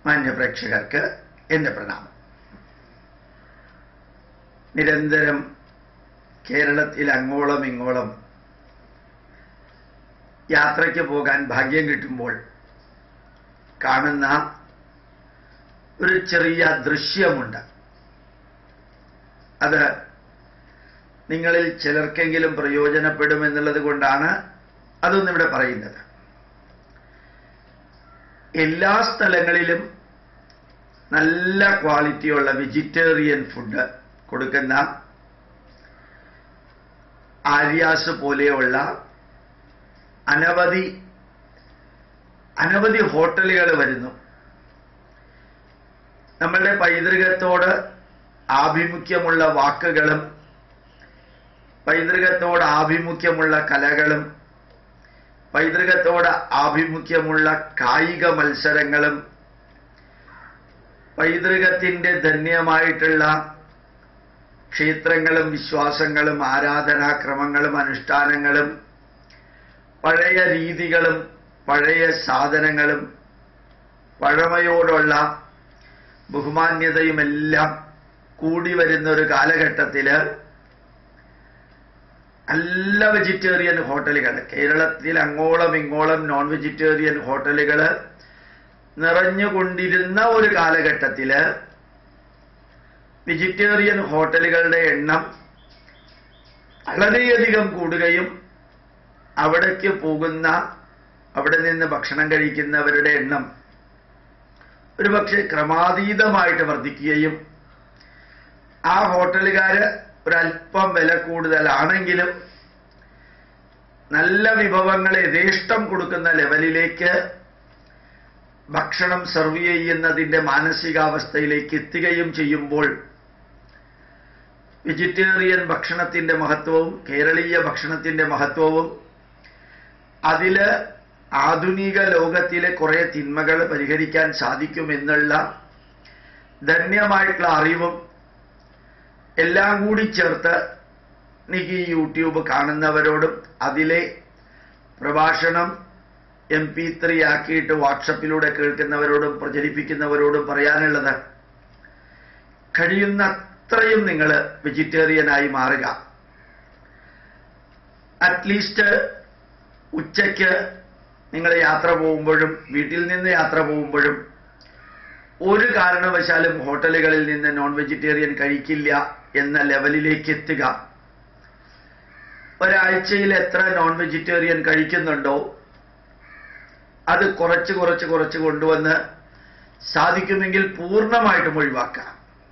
മാന്യപ്രേക്ഷകർക്ക് എൻ്റെ പ്രണാമം നിരന്തരം കേരളത്തിൽ അങ്ങോളം ഇങ്ങോളം യാത്രയ്ക്ക് പോകാൻ ഭാഗ്യം കിട്ടുമ്പോൾ കാണുന്ന ഒരു ചെറിയ ദൃശ്യമുണ്ട് അത് നിങ്ങളിൽ ചിലർക്കെങ്കിലും പ്രയോജനപ്പെടുമെന്നുള്ളത് കൊണ്ടാണ് അതൊന്നിവിടെ പറയുന്നത് എല്ലാ സ്ഥലങ്ങളിലും നല്ല ക്വാളിറ്റിയുള്ള വെജിറ്റേറിയൻ ഫുഡ് കൊടുക്കുന്ന ആര്യാസ് പോലെയുള്ള അനവധി അനവധി ഹോട്ടലുകൾ വരുന്നു നമ്മളുടെ പൈതൃകത്തോട് ആഭിമുഖ്യമുള്ള വാക്കുകളും പൈതൃകത്തോട് ആഭിമുഖ്യമുള്ള കലകളും പൈതൃകത്തോട് ആഭിമുഖ്യമുള്ള കായിക മത്സരങ്ങളും പൈതൃകത്തിൻ്റെ ധന്യമായിട്ടുള്ള ക്ഷേത്രങ്ങളും വിശ്വാസങ്ങളും ആരാധനാക്രമങ്ങളും അനുഷ്ഠാനങ്ങളും പഴയ രീതികളും പഴയ സാധനങ്ങളും പഴമയോടുള്ള ബഹുമാന്യതയുമെല്ലാം കൂടി വരുന്ന ഒരു കാലഘട്ടത്തിൽ നല്ല വെജിറ്റേറിയൻ ഹോട്ടലുകൾ കേരളത്തിൽ അങ്ങോളം ഇങ്ങോളം നോൺ വെജിറ്റേറിയൻ ഹോട്ടലുകൾ നിറഞ്ഞുകൊണ്ടിരുന്ന ഒരു കാലഘട്ടത്തിൽ വെജിറ്റേറിയൻ ഹോട്ടലുകളുടെ എണ്ണം വളരെയധികം കൂടുകയും അവിടേക്ക് പോകുന്ന അവിടെ നിന്ന് ഭക്ഷണം കഴിക്കുന്നവരുടെ എണ്ണം ഒരുപക്ഷെ ക്രമാതീതമായിട്ട് വർദ്ധിക്കുകയും ആ ഹോട്ടലുകാർ ഒരല്പം വില കൂടുതലാണെങ്കിലും നല്ല വിഭവങ്ങൾ യഥേഷ്ടം കൊടുക്കുന്ന ലെവലിലേക്ക് ഭക്ഷണം സെർവ് ചെയ്യുന്നതിൻ്റെ മാനസികാവസ്ഥയിലേക്ക് എത്തുകയും ചെയ്യുമ്പോൾ വെജിറ്റേറിയൻ ഭക്ഷണത്തിൻ്റെ മഹത്വവും കേരളീയ ഭക്ഷണത്തിൻ്റെ മഹത്വവും അതിൽ ആധുനിക ലോകത്തിലെ കുറേ തിന്മകൾ പരിഹരിക്കാൻ സാധിക്കുമെന്നുള്ള ധന്യമായിട്ടുള്ള അറിവും എല്ലാം കൂടി ചേർത്ത് എനിക്ക് ഈ യൂട്യൂബ് കാണുന്നവരോടും അതിലെ പ്രഭാഷണം എം പി ത്രീ ആക്കിയിട്ട് വാട്സപ്പിലൂടെ കേൾക്കുന്നവരോടും പ്രചരിപ്പിക്കുന്നവരോടും പറയാനുള്ളത് കഴിയുന്നത്രയും നിങ്ങൾ വെജിറ്റേറിയനായി മാറുക അറ്റ്ലീസ്റ്റ് ഉച്ചയ്ക്ക് നിങ്ങൾ യാത്ര പോകുമ്പോഴും വീട്ടിൽ നിന്ന് യാത്ര പോകുമ്പോഴും ഒരു കാരണവശാലും ഹോട്ടലുകളിൽ നിന്ന് നോൺ വെജിറ്റേറിയൻ കഴിക്കില്ല എന്ന ലെവലിലേക്ക് എത്തുക ഒരാഴ്ചയിൽ എത്ര നോൺ വെജിറ്റേറിയൻ കഴിക്കുന്നുണ്ടോ അത് കുറച്ച് കുറച്ച് കുറച്ച് കൊണ്ടുവന്ന് സാധിക്കുമെങ്കിൽ പൂർണ്ണമായിട്ടും ഒഴിവാക്കാം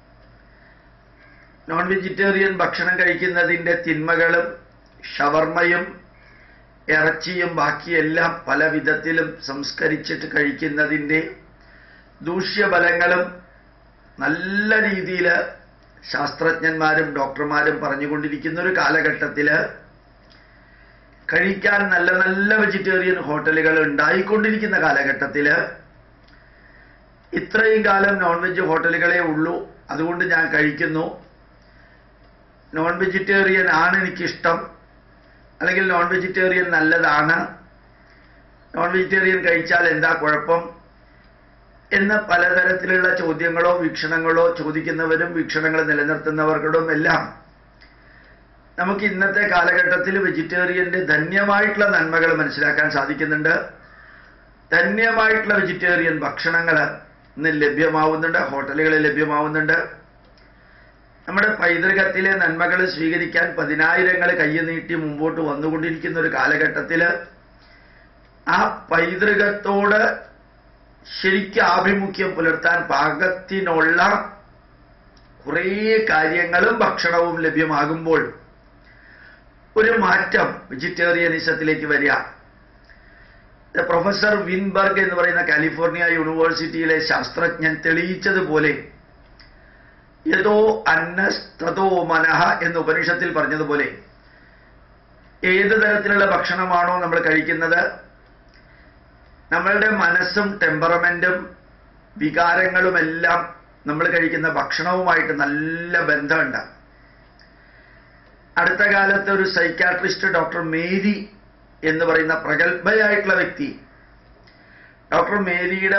നോൺ വെജിറ്റേറിയൻ ഭക്ഷണം കഴിക്കുന്നതിൻ്റെ തിന്മകളും ഷവർമയും ഇറച്ചിയും ബാക്കിയെല്ലാം പല വിധത്തിലും സംസ്കരിച്ചിട്ട് കഴിക്കുന്നതിൻ്റെ ദൂഷ്യഫലങ്ങളും നല്ല രീതിയിൽ ശാസ്ത്രജ്ഞന്മാരും ഡോക്ടർമാരും പറഞ്ഞുകൊണ്ടിരിക്കുന്ന ഒരു കാലഘട്ടത്തിൽ കഴിക്കാൻ നല്ല നല്ല വെജിറ്റേറിയൻ ഹോട്ടലുകൾ ഉണ്ടായിക്കൊണ്ടിരിക്കുന്ന കാലഘട്ടത്തിൽ ഇത്രയും കാലം നോൺ വെജ് ഹോട്ടലുകളേ ഉള്ളൂ അതുകൊണ്ട് ഞാൻ കഴിക്കുന്നു നോൺ വെജിറ്റേറിയൻ ആണ് എനിക്കിഷ്ടം അല്ലെങ്കിൽ നോൺ വെജിറ്റേറിയൻ നല്ലതാണ് നോൺ വെജിറ്റേറിയൻ കഴിച്ചാൽ എന്താ കുഴപ്പം എന്ന പലതരത്തിലുള്ള ചോദ്യങ്ങളോ വീക്ഷണങ്ങളോ ചോദിക്കുന്നവരും വീക്ഷണങ്ങൾ നിലനിർത്തുന്നവർക്കും എല്ലാം നമുക്ക് ഇന്നത്തെ കാലഘട്ടത്തിൽ വെജിറ്റേറിയന്റെ ധന്യമായിട്ടുള്ള നന്മകൾ മനസ്സിലാക്കാൻ സാധിക്കുന്നുണ്ട് ധന്യമായിട്ടുള്ള വെജിറ്റേറിയൻ ഭക്ഷണങ്ങൾ ഇന്ന് ലഭ്യമാവുന്നുണ്ട് ഹോട്ടലുകളിൽ ലഭ്യമാവുന്നുണ്ട് നമ്മുടെ പൈതൃകത്തിലെ നന്മകൾ സ്വീകരിക്കാൻ പതിനായിരങ്ങൾ കയ്യ് നീട്ടി മുമ്പോട്ട് വന്നുകൊണ്ടിരിക്കുന്ന ഒരു കാലഘട്ടത്തിൽ ആ പൈതൃകത്തോട് ശരിക്കും ആഭിമുഖ്യം പുലർത്താൻ പാകത്തിനുള്ള കുറേ കാര്യങ്ങളും ഭക്ഷണവും ലഭ്യമാകുമ്പോൾ ഒരു മാറ്റം വെജിറ്റേറിയനിസത്തിലേക്ക് വരിക പ്രൊഫസർ വിൻബർഗ് എന്ന് പറയുന്ന കാലിഫോർണിയ യൂണിവേഴ്സിറ്റിയിലെ ശാസ്ത്രജ്ഞൻ തെളിയിച്ചതുപോലെ യഥോ അന്നസ്തോ മനഃ എന്ന് ഉപനിഷത്തിൽ പറഞ്ഞതുപോലെ ഏത് തരത്തിലുള്ള ഭക്ഷണമാണോ നമ്മൾ കഴിക്കുന്നത് നമ്മളുടെ മനസ്സും ടെമ്പറമെന്റും വികാരങ്ങളുമെല്ലാം നമ്മൾ കഴിക്കുന്ന ഭക്ഷണവുമായിട്ട് നല്ല ബന്ധമുണ്ട് അടുത്ത കാലത്ത് ഒരു സൈക്കാട്രിസ്റ്റ് ഡോക്ടർ മേരി എന്ന് പറയുന്ന പ്രഗത്ഭയായിട്ടുള്ള വ്യക്തി ഡോക്ടർ മേരിയുടെ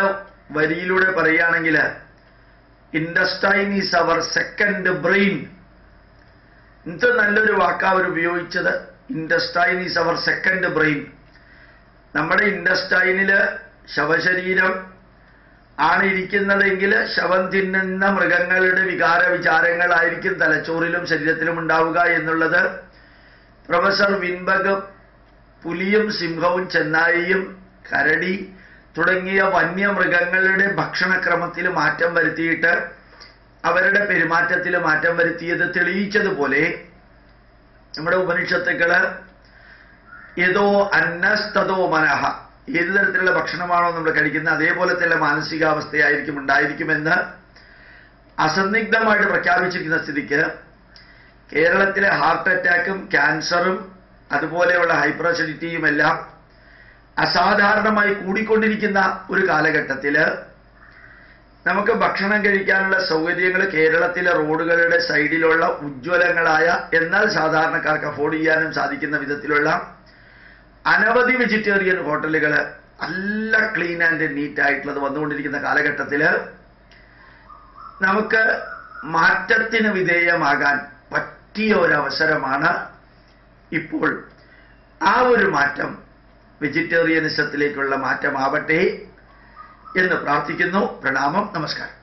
വരിയിലൂടെ പറയുകയാണെങ്കിൽ intestine is our second brain ഇത് നല്ലൊരു വാക്കാ അവർ ഉപയോഗിച്ചത് intestine is our second brain നമ്മുടെ ഇൻഡസ്റ്റൈനില് ശവശരീരം ആണ് ഇരിക്കുന്നതെങ്കിൽ ശവം തിന്നുന്ന മൃഗങ്ങളുടെ വികാര വിചാരങ്ങളായിരിക്കും തലച്ചോറിലും ശരീരത്തിലും ഉണ്ടാവുക എന്നുള്ളത് പ്രൊഫസർ വിൻബഗ് പുലിയും സിംഹവും ചെന്നായിയും കരടി തുടങ്ങിയ വന്യമൃഗങ്ങളുടെ ഭക്ഷണക്രമത്തിൽ മാറ്റം വരുത്തിയിട്ട് അവരുടെ പെരുമാറ്റത്തിൽ മാറ്റം വരുത്തിയത് തെളിയിച്ചതുപോലെ നമ്മുടെ ഉപനിഷത്തുക്കള് ഏതോ അന്നസ്തതോ മനഃ ഏത് തരത്തിലുള്ള ഭക്ഷണമാണോ നമ്മൾ കഴിക്കുന്നത് അതേപോലെ തന്നെ മാനസികാവസ്ഥയായിരിക്കും ഉണ്ടായിരിക്കുമെന്ന് അസന്ദിഗ്ധമായിട്ട് പ്രഖ്യാപിച്ചിരിക്കുന്ന സ്ഥിതിക്ക് കേരളത്തിലെ ഹാർട്ട് അറ്റാക്കും ക്യാൻസറും അതുപോലെയുള്ള ഹൈപ്പർ അസിഡിറ്റിയും എല്ലാം അസാധാരണമായി കൂടിക്കൊണ്ടിരിക്കുന്ന ഒരു കാലഘട്ടത്തിൽ നമുക്ക് ഭക്ഷണം കഴിക്കാനുള്ള സൗകര്യങ്ങൾ കേരളത്തിലെ റോഡുകളുടെ സൈഡിലുള്ള ഉജ്ജ്വലങ്ങളായ എന്നാൽ സാധാരണക്കാർക്ക് അഫോർഡ് ചെയ്യാനും സാധിക്കുന്ന വിധത്തിലുള്ള അനവധി വെജിറ്റേറിയൻ ഹോട്ടലുകൾ നല്ല ക്ലീൻ ആൻഡ് നീറ്റ് ആയിട്ടുള്ളത് വന്നുകൊണ്ടിരിക്കുന്ന കാലഘട്ടത്തിൽ നമുക്ക് മാറ്റത്തിന് വിധേയമാകാൻ പറ്റിയ ഒരവസരമാണ് ഇപ്പോൾ ആ ഒരു മാറ്റം വെജിറ്റേറിയനിസത്തിലേക്കുള്ള മാറ്റമാവട്ടെ എന്ന് പ്രാർത്ഥിക്കുന്നു പ്രണാമം നമസ്കാരം